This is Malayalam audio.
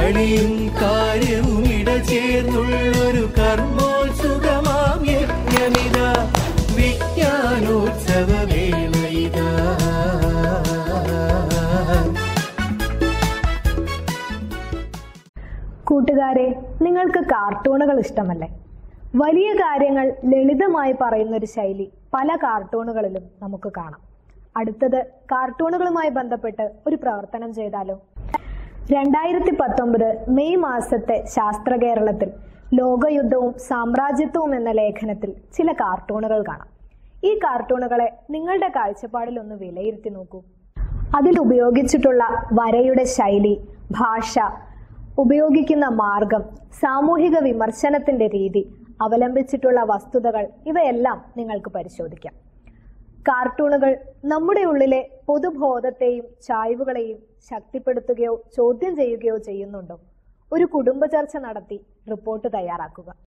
കളിയും കാര്യവും ഇടചേർന്നുള്ളൊരു കർമ്മോത്സുകമാം യജ്ഞമിത വിജ്ഞാനോത്സവ വേളയിതാ കൂട്ടുകാരെ നിങ്ങൾക്ക് കാർട്ടൂണുകൾ ഇഷ്ടമല്ലേ വലിയ കാര്യങ്ങൾ ലളിതമായി പറയുന്ന ഒരു ശൈലി പല കാർട്ടൂണുകളിലും നമുക്ക് കാണാം അടുത്തത് കാർട്ടൂണുകളുമായി ബന്ധപ്പെട്ട് ഒരു പ്രവർത്തനം ചെയ്താലോ രണ്ടായിരത്തി പത്തൊമ്പത് മെയ് മാസത്തെ ശാസ്ത്ര കേരളത്തിൽ ലോകയുദ്ധവും സാമ്രാജ്യത്വവും എന്ന ലേഖനത്തിൽ ചില കാർട്ടൂണുകൾ കാണാം ഈ കാർട്ടൂണുകളെ നിങ്ങളുടെ കാഴ്ചപ്പാടിൽ ഒന്ന് വിലയിരുത്തി നോക്കൂ അതിൽ ഉപയോഗിച്ചിട്ടുള്ള വരയുടെ ശൈലി ഭാഷ ഉപയോഗിക്കുന്ന മാർഗം സാമൂഹിക വിമർശനത്തിന്റെ രീതി അവലംബിച്ചിട്ടുള്ള വസ്തുതകൾ ഇവയെല്ലാം നിങ്ങൾക്ക് പരിശോധിക്കാം കാർട്ടൂണുകൾ നമ്മുടെ ഉള്ളിലെ പൊതുബോധത്തെയും ചായ്വുകളെയും ശക്തിപ്പെടുത്തുകയോ ചോദ്യം ചെയ്യുകയോ ചെയ്യുന്നുണ്ടോ ഒരു കുടുംബ ചർച്ച നടത്തി റിപ്പോർട്ട് തയ്യാറാക്കുക